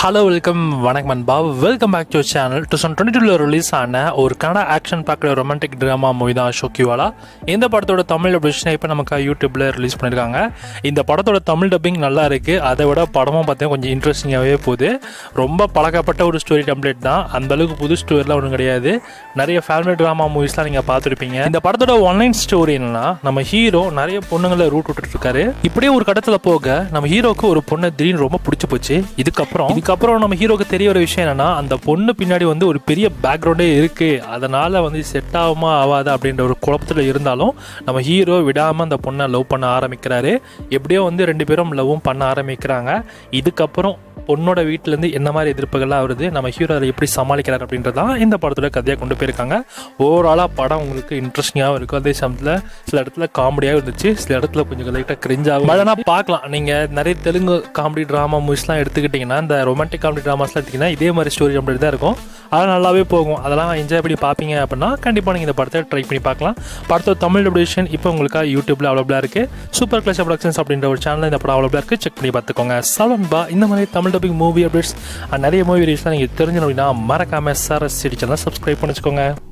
hello welcome வணக்கம் அன்பா welcome back to channel two thousand twenty டூவில் ரிலீஸ் ஆன ஒரு கனடா ஆக்ஷன் பேக்கில் ரொமான்டிக் ட்ராமா மூவி தான் ஷோக்கிவாலா இந்த படத்தோட தமிழ் டபிஷனை இப்போ நமக்கு யூடியூப்பில் ரிலீஸ் பண்ணியிருக்காங்க இந்த படத்தோட தமிழ் டப்பிங் நல்லா இருக்குது அதை விட படமும் பார்த்தீங்கன்னா கொஞ்சம் இன்ட்ரெஸ்டிங்காகவே போகுது ரொம்ப பழக்கப்பட்ட ஒரு ஸ்டோரி டெம்ப்ளேட் தான் அந்த அளவுக்கு புது ஸ்டோரிலாம் ஒன்றும் கிடையாது நிறைய ஃபேமிலி ட்ராமா மூவிஸ்லாம் நீங்கள் பார்த்துருப்பீங்க இந்த படத்தோட ஒன்லைன் ஸ்டோரி என்னன்னா நம்ம ஹீரோ நிறைய பொண்ணுங்களை ரூட் விட்டுட்டு இருக்காரு இப்படியே ஒரு கடத்தில் போக நம்ம ஹீரோக்கு ஒரு பொண்ணை திடீர்னு ரொம்ப பிடிச்சி போச்சு இதுக்கப்புறம் இதுக்கப்புறம் நம்ம ஹீரோக்கு தெரிய ஒரு விஷயம் என்னன்னா அந்த பொண்ணு பின்னாடி வந்து ஒரு பெரிய பேக்ரவுண்டே இருக்கு அதனால வந்து செட் ஆகுமா ஆகாதா அப்படின்ற ஒரு குழப்பத்தில் இருந்தாலும் நம்ம ஹீரோ விடாம அந்த பொண்ணை லவ் பண்ண ஆரம்பிக்கிறாரு எப்படியோ வந்து ரெண்டு பேரும் லவ்வும் பண்ண ஆரம்பிக்கிறாங்க இதுக்கப்புறம் பொண்ணோட வீட்டிலேருந்து என்ன மாதிரி எதிர்ப்புகள்லாம் வருது நம்ம ஹீரோ அதை எப்படி சமாளிக்கிறார் அப்படின்றதான் இந்த படத்தோட கதையாக கொண்டு போயிருக்காங்க ஓவராலாக படம் உங்களுக்கு இன்ட்ரெஸ்டிங்காகவும் இருக்கும் அதே சமயத்தில் சில இடத்துல காமெடியாகவும் இருந்துச்சு சில இடத்துல கொஞ்சம் லைட்டாக கிரிஞ்சாகும் அதனால் பார்க்கலாம் நீங்கள் நிறைய தெலுங்கு காமெடி ட்ராமா மூவிஸ்லாம் எடுத்துக்கிட்டிங்கன்னா இந்த ரொமான்டிக் காமெடி ட்ராமாஸ்லாம் எடுத்திங்கன்னா இதே மாதிரி ஸ்டோரி அப்படி தான் இருக்கும் அது நல்லாவே போகும் அதெல்லாம் என்ஜாய் பண்ணி பார்ப்பீங்க அப்படின்னா கண்டிப்பாக நீங்கள் இந்த படத்தை ட்ரை பண்ணி பார்க்கலாம் படத்தோட தமிழ் டபிளேஷன் இப்போ உங்களுக்காக யூடியூப்பில் அவைலபிளாக இருக்குது சூப்பர் கிளாஸ் ப்ரொடக்ஷன்ஸ் அப்படின்ற ஒரு சேனலில் இந்த படம் அவைலபிளாக இருக்குது செக் பண்ணி பார்த்துக்கோங்க சலன்பா இந்த மாதிரி தமிழ் டப்பிங் மூவி அப்டேட்ஸ் நிறைய மூவி ரீல்ஸ்லாம் நீங்கள் தெரிஞ்சணும் அப்படின்னா மறக்காமல் சார் சிடி சேனல் சப்ஸ்கிரைப் பண்ணி வச்சுக்கோங்க